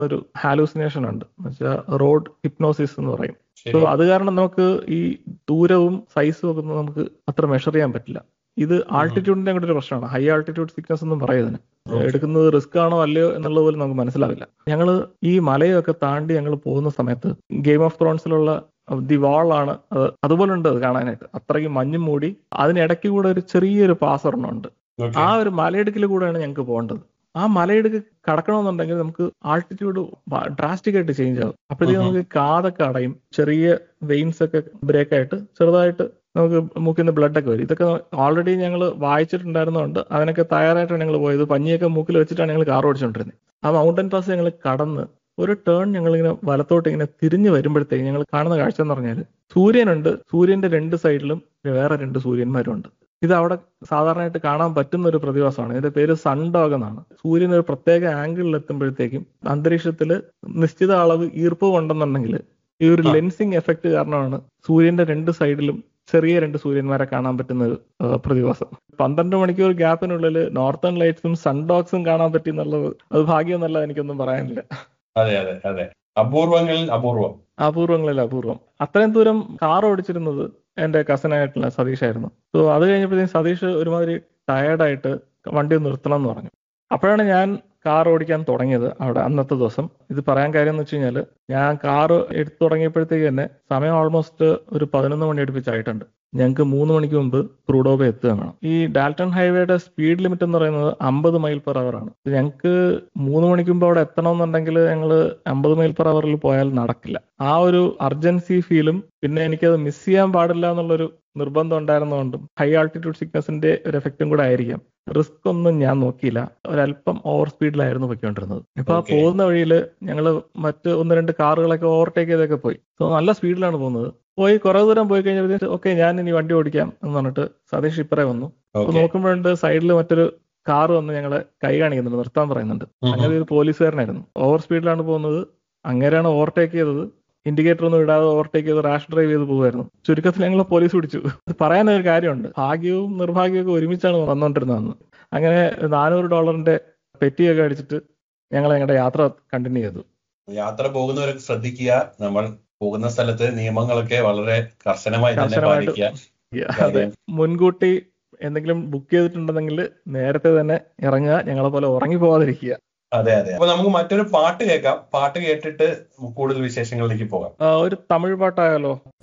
ഒരു ഹാലൂസിനേഷൻ ഉണ്ട് എന്നുവെച്ചാൽ റോഡ് ഹിപ്നോസിസ് എന്ന് പറയും ശരി സോ അത് കാരണം നമുക്ക് ഈ ദൂരവും സൈസും ഒക്കെ ഒന്നും നമുക്ക് അത്ര മെഷർ ചെയ്യാൻ പറ്റില്ല ഇത് ആൾട്ടിറ്റ്യൂഡിന്റെ കൂടെ ഒരു പ്രശ്നമാണ് ഹൈ ആൾട്ടിറ്റ്യൂഡ് സിക്നസ് എന്നും പറയുന്നതിന് Okay. എടുക്കുന്നത് റിസ്ക് ആണോ അല്ലയോ എന്നുള്ളത് പോലും നമുക്ക് മനസ്സിലാവില്ല ഞങ്ങൾ ഈ മലയൊക്കെ താണ്ടി ഞങ്ങൾ പോകുന്ന സമയത്ത് ഗെയിം ഓഫ് ത്രോൺസിലുള്ള ദി വാൾ ആണ് അത് അതുപോലെ ഉണ്ട് അത് കാണാനായിട്ട് അത്രയ്ക്ക് മഞ്ഞും മൂടി അതിനിടയ്ക്ക് കൂടെ ഒരു ചെറിയൊരു പാസ് ഒരെണ്ണമുണ്ട് ഓക്കെ ആ ഒരു മലയിടുക്കിൽ കൂടെയാണ് ഞങ്ങൾക്ക് പോകേണ്ടത് ആ മലയിടുക്ക് കടക്കണമെന്നുണ്ടെങ്കിൽ നമുക്ക് ആൾട്ടിറ്റ്യൂഡ് ഡ്രാസ്റ്റിക് ആയിട്ട് ചേഞ്ച് ആകും അപ്പോഴത്തേക്ക് ഉം. നമുക്ക് കാതൊക്കെ അടയും ചെറിയ വെയിൻസ് ഒക്കെ ബ്രേക്ക് ആയിട്ട് ചെറുതായിട്ട് നമുക്ക് മൂക്കിൽ നിന്ന് ബ്ലഡ് ഒക്കെ വരും ഇതൊക്കെ ഓൾറെഡി ഞങ്ങൾ വായിച്ചിട്ടുണ്ടായിരുന്നതുകൊണ്ട് അതിനൊക്കെ തയ്യാറായിട്ടാണ് ഞങ്ങൾ പോയത് പഞ്ഞിയൊക്കെ മൂക്കിൽ വെച്ചിട്ടാണ് ഞങ്ങൾ കാർ ഓടിച്ചുകൊണ്ടിരുന്നത് ആ മൗണ്ടൻ പാസ് ഞങ്ങൾ കടന്ന് ഒരു ടേൺ ഞങ്ങൾ ഇങ്ങനെ വലത്തോട്ട് ഇങ്ങനെ തിരിഞ്ഞു വരുമ്പോഴത്തേക്ക് ഞങ്ങൾ കാണുന്ന കാഴ്ച എന്ന് പറഞ്ഞാൽ സൂര്യനുണ്ട് സൂര്യന്റെ രണ്ട് സൈഡിലും വേറെ രണ്ട് സൂര്യന്മാരും ഉണ്ട് ഇത് അവിടെ സാധാരണയായിട്ട് കാണാൻ പറ്റുന്ന ഒരു പ്രതിഭാസമാണ് ഇതിന്റെ പേര് സൺഡോഗ് എന്നാണ് സൂര്യൻ ഒരു പ്രത്യേക ആംഗിളിൽ എത്തുമ്പോഴത്തേക്കും അന്തരീക്ഷത്തിൽ നിശ്ചിത അളവ് ഈർപ്പ് ഉണ്ടെന്നുണ്ടെങ്കിൽ ഈ ഒരു ആ. ലെൻസിങ് എഫക്ട് കാരണമാണ് സൂര്യന്റെ രണ്ട് സൈഡിലും ചെറിയ രണ്ട് സൂര്യന്മാരെ കാണാൻ പറ്റുന്ന ഒരു ആ, പ്രതിഭാസം പന്ത്രണ്ട് മണിക്കൂർ ഗ്യാപ്പിനുള്ളിൽ നോർത്തേൺ ലൈറ്റ്സും സൺഡോഗ്സും കാണാൻ പറ്റി എന്നുള്ളത് അത് ഭാഗ്യമൊന്നല്ല എനിക്കൊന്നും പറയാനില്ല അതെ അതെ അതെ അപൂർവങ്ങളിൽ അപൂർവം അപൂർവങ്ങളിൽ അപൂർവം അത്രയും ദൂരം കാർ ഓടിച്ചിരുന്നത് എന്റെ കസനായിട്ടുള്ള സതീഷായിരുന്നു സോ അത് കഴിഞ്ഞപ്പോഴത്തേക്കും സതീഷ് ഒരുമാതിരി ടയർഡായിട്ട് വണ്ടി ഒന്ന് നിർത്തണം എന്ന് പറഞ്ഞു അപ്പോഴാണ് ഞാൻ കാർ ഓടിക്കാൻ തുടങ്ങിയത് അവിടെ അന്നത്തെ ദിവസം ഇത് പറയാൻ കാര്യം എന്ന് വെച്ച് കഴിഞ്ഞാൽ ഞാൻ കാർ എടുത്തു തുടങ്ങിയപ്പോഴത്തേക്ക് തന്നെ സമയം ഓൾമോസ്റ്റ് ഒരു പതിനൊന്ന് മണി അടുപ്പിച്ചായിട്ടുണ്ട് ഞങ്ങൾക്ക് മൂന്ന് മണിക്ക് മുമ്പ് ക്രൂഡോബ എത്തുക വേണം ഈ ഡാൽട്ടൺ ഹൈവേയുടെ സ്പീഡ് ലിമിറ്റ് എന്ന് പറയുന്നത് അമ്പത് മൈൽ പെർ അവർ ആണ് ഞങ്ങൾക്ക് മൂന്ന് മണിക്ക് മുമ്പ് അവിടെ എത്തണമെന്നുണ്ടെങ്കിൽ ഞങ്ങൾ അമ്പത് മൈൽ പെർ അവറിൽ പോയാൽ നടക്കില്ല ആ ഒരു അർജൻസി ഫീലും പിന്നെ എനിക്കത് മിസ് ചെയ്യാൻ പാടില്ല എന്നുള്ളൊരു നിർബന്ധം ഉണ്ടായിരുന്നതുകൊണ്ടും ഹൈ ആൾട്ടിറ്റ്യൂഡ് സിക്നസിന്റെ ഒരു എഫക്റ്റും കൂടെ ആയിരിക്കാം റിസ്ക് ഒന്നും ഞാൻ നോക്കിയില്ല ഒരല്പം ഓവർ സ്പീഡിലായിരുന്നു പൊയ്ക്കൊണ്ടിരുന്നത് ഇപ്പൊ ആ Okay. പോകുന്ന വഴിയിൽ ഞങ്ങൾ മറ്റ് ഒന്ന് രണ്ട് കാറുകളൊക്കെ ഓവർടേക്ക് ചെയ്തൊക്കെ പോയി സോ നല്ല സ്പീഡിലാണ് പോകുന്നത് പോയി കുറെ ദൂരം പോയി കഴിഞ്ഞപ്പോഴത്തേക്ക് ഓക്കെ ഞാൻ ഇനി വണ്ടി ഓടിക്കാം എന്ന് പറഞ്ഞിട്ട് സതീഷ് ഇപ്പറേ വന്നു അപ്പൊ ഓക്കെ നോക്കുമ്പോഴുണ്ട് സൈഡിൽ മറ്റൊരു കാർ വന്ന് ഞങ്ങളെ കൈ കാണിക്കുന്നുണ്ട് നിർത്താൻ പറയുന്നുണ്ട് അങ്ങനെ ഒരു പോലീസുകാരനായിരുന്നു ഓവർ സ്പീഡിലാണ് പോകുന്നത് അങ്ങനെയാണ് ഓവർടേക്ക് ചെയ്തത് ഇൻഡിക്കേറ്റർ ഒന്നും ഇടാതെ ഓവർടേക്ക് ചെയ്ത് റാഷ് ഡ്രൈവ് ചെയ്ത് പോകുമായിരുന്നു ചുരുക്കത്തിൽ ഞങ്ങളെ പോലീസ് പിടിച്ചു അത് പറയാനൊരു കാര്യമുണ്ട് ഭാഗ്യവും നിർഭാഗ്യവും ഒക്കെ ഒരുമിച്ചാണ് വന്നുകൊണ്ടിരുന്നതെന്ന് അങ്ങനെ നാനൂറ് ഡോളറിന്റെ പെറ്റിയൊക്കെ അടിച്ചിട്ട് ഞങ്ങൾ ഞങ്ങളുടെ യാത്ര കണ്ടിന്യൂ ചെയ്തു യാത്ര പോകുന്നവരൊക്കെ ശ്രദ്ധിക്കുക നമ്മൾ പോകുന്ന സ്ഥലത്ത് നിയമങ്ങളൊക്കെ വളരെ കർശനമായി തന്നെ കർശനമായിട്ട് പാലിക്കുക അതെ മുൻകൂട്ടി എന്തെങ്കിലും ബുക്ക് ചെയ്തിട്ടുണ്ടെങ്കിൽ നേരത്തെ തന്നെ ഇറങ്ങുക ഞങ്ങളെ പോലെ ഉറങ്ങി പോവാതിരിക്കുക അതെ അതെ അപ്പൊ നമുക്ക് മറ്റൊരു പാട്ട് കേൾക്കാം പാട്ട് കേട്ടിട്ട് കൂടുതൽ വിശേഷങ്ങളിലേക്ക് പോകാം ആ, ഒരു തമിഴ് പാട്ടായാലോ